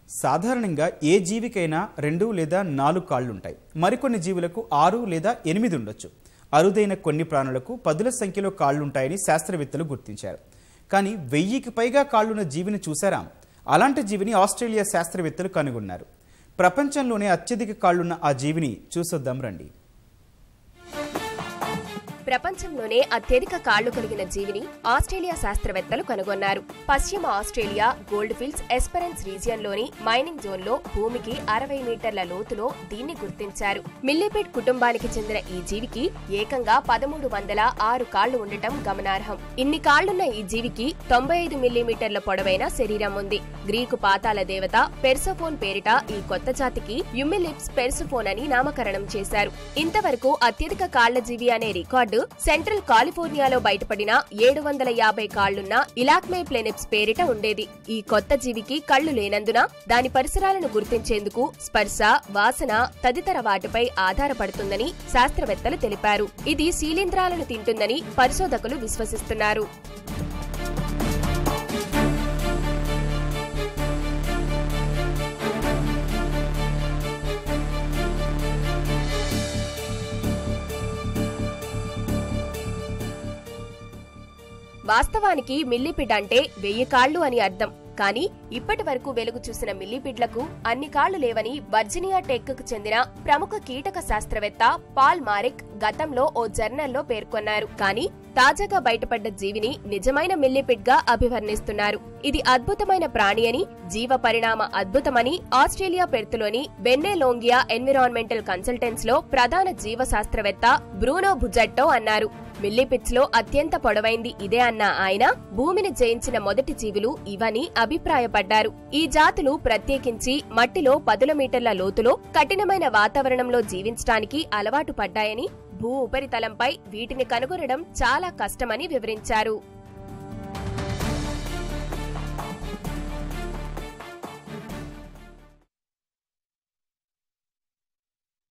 సాధారణంగా ఏ జీవికైనా రెండు లేదా నాలుగు కాళ్ళు ఉంటాయి మరికొన్ని జీవులకు ఆరు లేదా ఎనిమిది ఉండొచ్చు అరుదైన కొన్ని ప్రాణులకు పదుల సంఖ్యలో కాళ్ళుంటాయని శాస్త్రవేత్తలు గుర్తించారు కానీ వెయ్యికి పైగా కాళ్ళున్న జీవిని చూసారా అలాంటి జీవిని ఆస్ట్రేలియా శాస్త్రవేత్తలు కనుగొన్నారు ప్రపంచంలోనే అత్యధిక కాళ్ళున్న ఆ జీవిని చూసొద్దాం రండి ప్రపంచంలోనే అత్యధిక కాళ్లు కలిగిన జీవిని ఆస్ట్రేలియా శాస్త్రవేత్తలు కనుగొన్నారు పశ్చిమ Australia gold fields Esperance region లోని మైనింగ్ జోన్ లో భూమికి అరవై మీటర్ల లోతులో దీన్ని గుర్తించారు మిల్లీపిడ్ కుటుంబానికి చెందిన ఈ జీవికి ఏకంగా పదమూడు వందల ఆరు కాళ్లు ఉండటం గమనార్హం ఇన్ని కాళ్లున్న ఈ జీవికి తొంభై ఐదు మిల్లీమీటర్ల పొడవైన శరీరం ఉంది గ్రీకు పాతాల దేవత పెర్సోఫోన్ పేరిట ఈ కొత్త జాతికి యుమిలిప్స్ పెర్సోఫోన్ అని నామకరణం చేశారు ఇంతవరకు అత్యధిక కాళ్ల జీవి అనే రికార్డు సెంట్రల్ కాలిఫోర్నియాలో బయటపడిన ఏడు వందల యాభై కాళ్లున్న ఇలాక్మే ప్లెనిప్స్ పేరిట ఉండేది ఈ కొత్త జీవికి కళ్లు లేనందున దాని పరిసరాలను గుర్తించేందుకు స్పర్శ వాసన తదితర వాటిపై ఆధారపడుతుందని శాస్త్రవేత్తలు తెలిపారు ఇది శీలింద్రాలను తింటుందని పరిశోధకులు విశ్వసిస్తున్నారు వాస్తవానికి మిల్లిపిడ్ అంటే వెయ్యి కాళ్లు అని అర్థం కానీ ఇప్పటి వరకు వెలుగు చూసిన మిల్లిపిడ్లకు అన్ని కాళ్లు లేవని వర్జినియా టెక్ కు చెందిన ప్రముఖ కీటక శాస్త్రవేత్త పాల్ మారిక్ గతంలో ఓ జర్నల్లో పేర్కొన్నారు కానీ తాజాగా బయటపడ్డ జీవిని నిజమైన మిల్లిపిడ్ గా అభివర్ణిస్తున్నారు ఇది అద్భుతమైన ప్రాణి అని జీవ పరిణామ అద్భుతమని ఆస్ట్రేలియా పెర్త్లోని బెన్నే లోంగియా ఎన్విరాన్మెంటల్ కన్సల్టెన్స్ లో ప్రధాన జీవ శాస్త్రవేత్త బ్రూనో భుజట్టో అన్నారు మిల్లీపిట్స్ లో అత్యంత పొడవైంది ఇదే అన్న ఆయన భూమిని జయించిన మొదటి జీవులు ఇవని అభిప్రాయపడ్డారు ఈ జాతులు ప్రత్యేకించి మట్టిలో పదుల మీటర్ల లోతులో కఠినమైన వాతావరణంలో జీవించడానికి అలవాటు పడ్డాయని భూ ఉపరితలంపై వీటిని కనుగొనడం చాలా కష్టమని వివరించారు